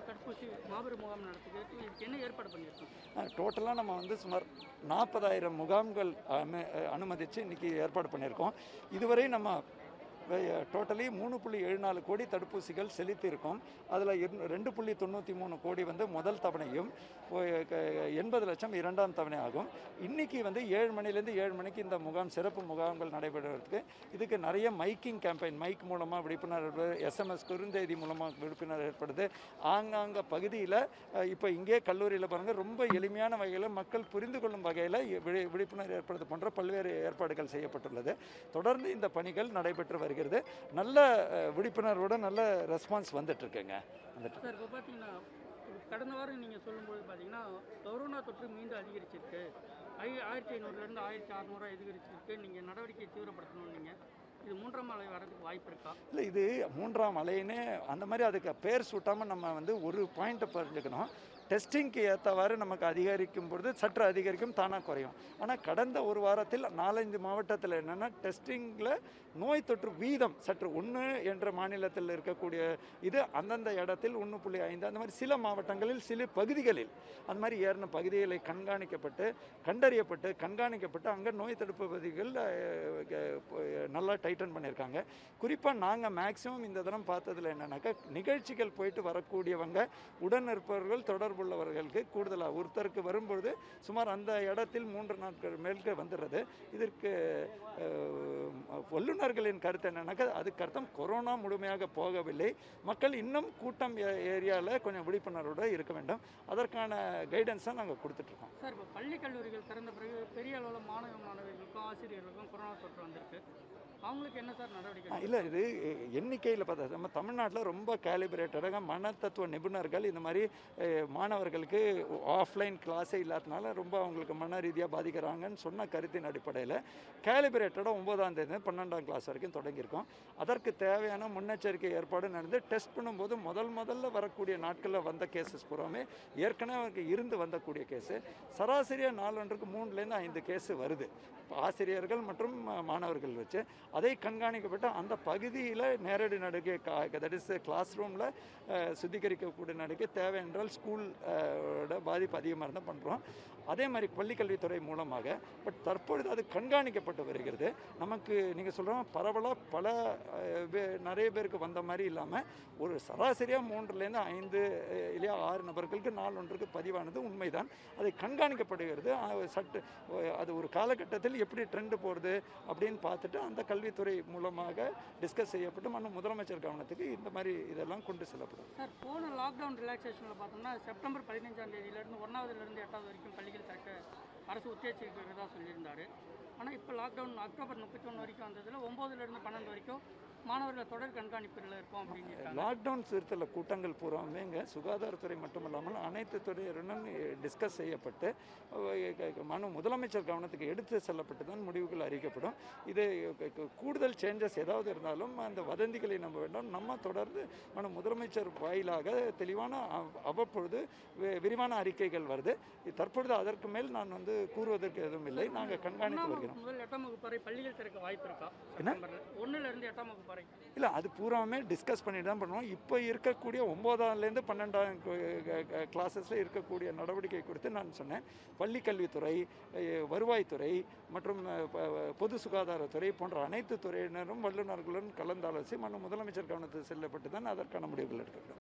தடுப்பூசி மாபெரும் முகாம் நடத்துக்கு இதுக்கு என்ன ஏற்பாடு பண்ணியிருக்கோம் டோட்டலாக நம்ம வந்து சுமார் நாற்பதாயிரம் முகாம்கள் அனு அனுமதித்து இன்றைக்கி ஏற்பாடு பண்ணியிருக்கோம் இதுவரை நம்ம டோட்டலி மூணு புள்ளி ஏழு நாலு கோடி தடுப்பூசிகள் செலுத்தி இருக்கோம் அதில் ரெண்டு புள்ளி தொண்ணூற்றி மூணு கோடி வந்து முதல் தவணையும் ஒ- க- எண்பது லட்சம் இரண்டாம் தவணை ஆகும் இன்றைக்கி வந்து ஏழு மணிலேருந்து ஏழு மணிக்கு இந்த முகாம் சிறப்பு முகாம்கள் நடைபெறுவதற்கு இதுக்கு நிறைய மைக்கிங் கேம்பெயின் மைக் மூலமாக விழிப்புணர்வு எஸ்எம்எஸ் குறுந்தெய்தி மூலமாக விழிப்புணர்வு ஏற்படுது ஆங்காங்க பகுதியில் இப்போ இங்கே கல்லூரியில் பாருங்கள் ரொம்ப எளிமையான வகையில் மக்கள் புரிந்து கொள்ளும் வகையில் விழி விழிப்புணர்வு ஏற்படுத்த போன்ற பல்வேறு ஏற்பாடுகள் செய்யப்பட்டுள்ளது தொடர்ந்து இந்த பணிகள் நடைபெற்று வருகிறது நல்ல அஹ், விழிப்புணர்வோட நல்ல ரெஸ்பான்ஸ் வந்துட்டு இருக்குங்க வந்துட்டு சார் இப்போ பார்த்தீங்கன்னா கடந்த வாரம் நீங்கள் சொல்லும்போது பார்த்தீங்கன்னா கொரோனா தொற்று மீண்டும் அதிகரிச்சிருக்கு ஐ ஆயிரத்தி ஐநூறுலேருந்து ஆயிரத்தி அறநூறுவா அதிகரிச்சிருக்கு நீங்கள் நடவடிக்கை தீவிரப்படுத்தணும் நீங்கள் இது மூன்றாம் அலை வரதுக்கு வாய்ப்பு இருக்கா இல்லை இது மூன்றாம் அலைன்னு அந்த மாதிரி அதுக்கு பேர் சூட்டாமல் நம்ம வந்து ஒரு பாயிண்ட்டை புரிஞ்சுக்கணும் டெஸ்டிங்க்கு ஏற்றவாறு நமக்கு அதிகரிக்கும் பொழுது சற்று அதிகரிக்கும் தானாக குறையும் ஆனால் கடந்த ஒரு வாரத்தில் நாலஞ்சு மாவட்டத்தில் என்னென்னா டெஸ்டிங்கில் நோய் தொற்று வீதம் சற்று ஒன்று என்ற மாநிலத்தில் இருக்கக்கூடிய இது அந்தந்த இடத்தில் ஒன்று புள்ளி ஐந்து அந்த மாதிரி சில மாவட்டங்களில் சில பகுதிகளில் அந்த மாதிரி ஏறின பகுதிகளை கண்காணிக்கப்பட்டு கண்டறியப்பட்டு கண்காணிக்கப்பட்டு அங்கே நோய் தடுப்பு பகுதிகள் அஹ், அஹ், நல்லா டைட்டன் பண்ணியிருக்காங்க குறிப்பாக நாங்கள் மேக்ஸிமம் இந்த தினம் பார்த்ததுல என்னன்னாக்கா நிகழ்ச்சிகள் போயிட்டு வரக்கூடியவங்க உடன் இருப்பவர்கள் தொடர்புள்ளவர்களுக்கு கூடுதலாக ஒருத்தருக்கு வரும்பொழுது சுமார் அந்த இடத்தில் மூன்று நாட்கள் மேல்க வந்துடுறது இதற்கு அஹ், வல்லுநர்களின் கருத்து என்னன்னாக்கா அதுக்கு அர்த்தம் கொரோனா முழுமையாக போகவில்லை மக்கள் இன்னும் கூட்டம் ஏரியாவில் கொஞ்சம் விழிப்புணர்வோடு இருக்க வேண்டும் அதற்கான கைடன்ஸை நாங்கள் கொடுத்துட்ருக்கோம் சார் இப்போ பள்ளி கல்லூரிகள் திறந்த பிறகு பெரிய அளவில் மாணவ மாணவிகளுக்கும் ஆசிரியர்களுக்கும் கொரோனா தொற்று வந்திருக்கு அவங்களுக்கு என்ன சார் நடவடிக்கை இல்லை இது எண்ணிக்கையில் பார்த்தா நம்ம தமிழ்நாட்டில் ரொம்ப கேலிபிரேட்டடாக மனத்தத்துவ நிபுணர்கள் இந்த மாதிரி அஹ், மாணவர்களுக்கு ஆஃப்லைன் கிளாஸே இல்லாதனால ரொம்ப அவங்களுக்கு மன ரீதியாக பாதிக்கிறாங்கன்னு சொன்ன கருத்தின் அடிப்படையில் கேலிபிரேட்டடாக ஒன்பதாம் தேதி பன்னெண்டாம் கிளாஸ் வரைக்கும் தொடங்கியிருக்கோம் அதற்கு தேவையான முன்னெச்சரிக்கை ஏற்பாடு நடந்து டெஸ்ட் பண்ணும்போது முதல் முதல்ல வரக்கூடிய நாட்களில் வந்த கேசஸ் பூராமே ஏற்கனவே அவருக்கு இருந்து வந்தக்கூடிய கேஸு சராசரியாக நாலொன்றுக்கு மூணுலேருந்து ஐந்து கேஸ் வருது இப்ப ஆசிரியர்கள் மற்றும் அஹ், மாணவர்கள் வச்சு அதை கண்காணிக்கப்பட்டு அந்த பகுதியில் நேரடி நடுகை தட் இஸ் கிளாஸ் ரூமில் சுத்திகரிக்கக்கூடிய நடுகை தேவை என்றால் ஸ்கூல் பாதிப்பு அதிகமாக இருந்தால் பண்ணுறோம் அதே மாதிரி பள்ளிக்கல்வித்துறை மூலமாக பட் தற்பொழுது அது கண்காணிக்கப்பட்டு வருகிறது நமக்கு நீங்கள் சொல்கிறோம் பரவலாக பல அஹ், பே- நிறைய பேருக்கு வந்த மாதிரி இல்லாமல் ஒரு சராசரியாக மூன்றுலேருந்து ஐந்து அஹ், இல்லையா ஆறு நபர்களுக்கு நாள் ஒன்றுக்கு பதிவானது உண்மைதான் அதை கண்காணிக்கப்படுகிறது அஹ், சட்டு அஹ், அது ஒரு காலகட்டத்தில் எப்படி ட்ரெண்டு போகிறது அப்படின்னு பார்த்துட்டு அந்த கல்வித்துறை மூலமாக டிஸ்கஸ் செய்யப்பட்டு மன்னும் முதலமைச்சர் கவனத்துக்கு இந்த மாதிரி இதெல்லாம் கொண்டு செல்லப்படும் சார் போன லாக்டவுன் ரிலாக்ஸேஷனில் பார்த்தோம்னா செப்டம்பர் பதினஞ்சாம் தேதியிலேருந்து ஒன்றாவதுலேருந்து எட்டாவது வரைக்கும் பள்ளிகள் திறக்க அரசு உத்தேசிக்கிறதா சொல்லியிருந்தாரு ஆனால் இப்போ லாக்டவுன் அக்டோபர் முப்பத்தி ஒன்று வரைக்கும் வந்ததில் ஒம்போதுலேருந்து பன்னெண்டு வரைக்கும் மாணவர்கள் தொடர் கண்காணிப்பில் இருக்கும் அப்படின்னு இருக்காங்க லாக்டவுன் சிறுத்தில் கூட்டங்கள் பூராமேங்க சுகாதாரத்துறை மட்டுமல்லாமல் அனைத்து துறையினரும் டிஸ்கஸ் செய்யப்பட்டு அஹ், க- க- மனு முதலமைச்சர் கவனத்துக்கு எடுத்து செல்லப்பட்டு தான் முடிவுகள் அறிவிக்கப்படும் இது க- க- கூடுதல் சேஞ்சஸ் ஏதாவது இருந்தாலும் அந்த வதந்திகளை நம்ப வேண்டாம் நம்ம தொடர்ந்து மனு முதலமைச்சர் வாயிலாக தெளிவான அவ்- அவ்வப்பொழுது வி- விரிவான அறிக்கைகள் வருது தற்பொழுது அதற்கு மேல் நான் வந்து கூறுவதற்கு எதுவும் இல்லை நாங்கள் கண்காணித்து ஒன்றாம் வருகிறோம் வகுப்பு முதல் எட்டாம் வகுப்பு வரை பள்ளிகள் திறக்க வாய்ப்பு இருக்கா என்ன? செப்டம்பரில் ஒன்றுலேருந்து எட்டாம் வகுப்பு வரை இல்லை அது பூராமே டிஸ்கஸ் பண்ணி தான் பண்ணுவோம் இப்போ இருக்கக்கூடிய ஒம்போதாம்லேருந்து பன்னெண்டாம் கிளாஸஸில் இருக்கக்கூடிய நடவடிக்கை குறித்து நான் சொன்னேன் பள்ளி கல்வித்துறை அஹ், வருவாய்த்துறை மற்றும் அஹ், ப- பொது சுகாதாரத்துறை போன்ற அனைத்து துறையினரும் வல்லுநர்களுடன் கலந்தாலோசி மனு முதலமைச்சர் கவனத்துக்கு செல்லப்பட்டு தான் அதற்கான முடிவுகள் எடுக்கப்படும்